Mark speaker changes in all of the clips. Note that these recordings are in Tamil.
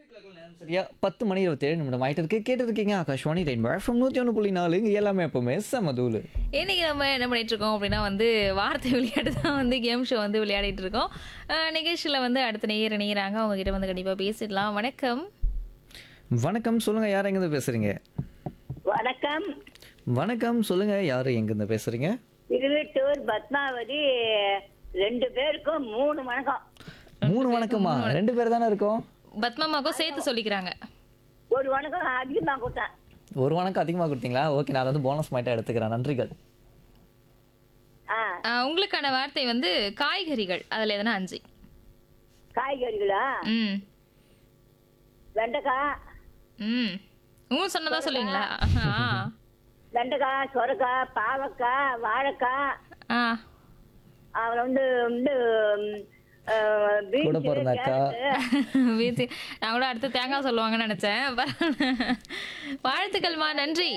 Speaker 1: சரியா பத்து மணி இருபத்தேழு நிமிடம் ஆயிட்டு இருக்கு கேட்டிருக்கீங்க ஆகாஷ்வாணி ரெயின்போ எஃப்எம் நூற்றி ஒன்று புள்ளி நாலு இங்கே எல்லாமே எப்பவுமே செமதூலு
Speaker 2: இன்னைக்கு நம்ம என்ன பண்ணிட்டு இருக்கோம் அப்படின்னா வந்து வார்த்தை விளையாட்டு தான் வந்து கேம் ஷோ வந்து விளையாடிட்டு இருக்கோம் அஹ் நிகழ்ச்சியில வந்து அடுத்த நேயர் இணைகிறாங்க அவங்க கிட்ட வந்து கண்டிப்பா பேசிடலாம் வணக்கம்
Speaker 1: வணக்கம் சொல்லுங்க யார் எங்கேருந்து பேசுறீங்க
Speaker 3: வணக்கம்
Speaker 1: வணக்கம் சொல்லுங்க யார் எங்கேருந்து பேசுறீங்க
Speaker 3: திருவட்டூர் பத்மாவதி ரெண்டு பேருக்கும் மூணு வணக்கம்
Speaker 1: மூணு வணக்கமா ரெண்டு பேர் தானே இருக்கோம்
Speaker 2: பத்மம்மாக்கும் சேர்த்து சொல்லிக்கிறாங்க
Speaker 3: ஒரு வணக்கம் அதிகமாக கொடுத்தேன்
Speaker 1: ஒரு வணக்கம் அதிகமாக கொடுத்தீங்களா ஓகே நான் அதை வந்து போனஸ் பாயிண்டாக எடுத்துக்கிறேன் நன்றிகள்
Speaker 3: ஆ
Speaker 2: அஹ் உங்களுக்கான வார்த்தை வந்து காய்கறிகள் அதுல எதனா அஞ்சு
Speaker 3: காய்கறிகளா
Speaker 2: ம்
Speaker 3: வெண்டைக்காய்
Speaker 2: ம் உங்க சொன்னதா சொல்லுவீங்களா ஆ
Speaker 3: வெண்டைக்காய் சொரக்காய் பாவக்காய் வாழைக்காய்
Speaker 2: ஆ
Speaker 3: அப்புறம் வந்து வந்து ம், ஆ, பீன்ஸு,
Speaker 1: கூட பிறந்த அக்கா.
Speaker 3: கேரட்டு.
Speaker 2: வீட்டு நான் கூட அடுத்து தேங்காய் சொல்லுவாங்கன்னு நினைச்சேன் பரவாயில்ல. வாழ்த்துக்கள்மா நன்றி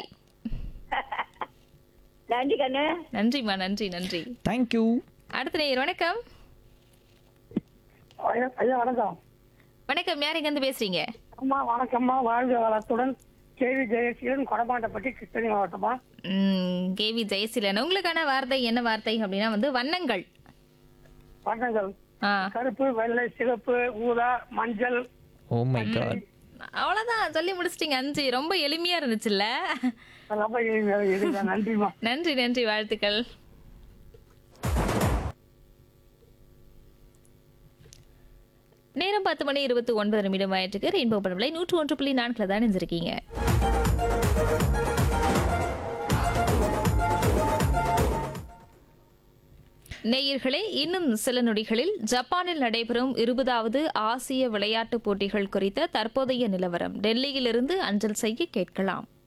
Speaker 3: நன்றி கண்ணு
Speaker 2: நன்றிம்மா நன்றி நன்றி
Speaker 1: தேங்க்யூ
Speaker 2: அடுத்த நேயர் வணக்கம்
Speaker 4: ஐயா ஐயா, வணக்கம்
Speaker 2: வணக்கம் யார் எங்க இருந்து பேசுறீங்க
Speaker 4: அம்மா வணக்கம்மா வாழ்க வளத்துடன் கேவி ஜெயசீலன் கொடமாட்டப்பட்டி கிருஷ்ணகிரி மாவட்டமா
Speaker 2: ம், கேவி ஜெயசீலன் உங்களுக்கான வார்த்தை என்ன வார்த்தை அப்படின்னா வந்து வண்ணங்கள்
Speaker 4: வண்ணங்கள்
Speaker 2: ஆ
Speaker 4: கருப்பு வெள்ளை சிவப்பு ஊதா மஞ்சள்
Speaker 1: ஓ மை காட்
Speaker 2: அவ்வளவுதான் சொல்லி முடிச்சிட்டீங்க அஞ்சு ரொம்ப எளிமையா இருந்துச்சுல்ல
Speaker 4: ரொம்ப எளிமையா இருக்குங்க. நன்றிம்மா
Speaker 2: நன்றி நன்றி வாழ்த்துக்கள் நேரம் பத்து மணி இருபத்தி ஒன்பது நிமிடம் ஆயிட்டுக்கு ரெயின்போ படவில்லை நூற்று ஒன்று புள்ளி நான்கில் தான் நினைஞ்சிருக்கீங்க நேயர்களே இன்னும் சில நொடிகளில் ஜப்பானில் நடைபெறும் இருபதாவது ஆசிய விளையாட்டுப் போட்டிகள் குறித்த தற்போதைய நிலவரம் டெல்லியிலிருந்து அஞ்சல் செய்ய கேட்கலாம்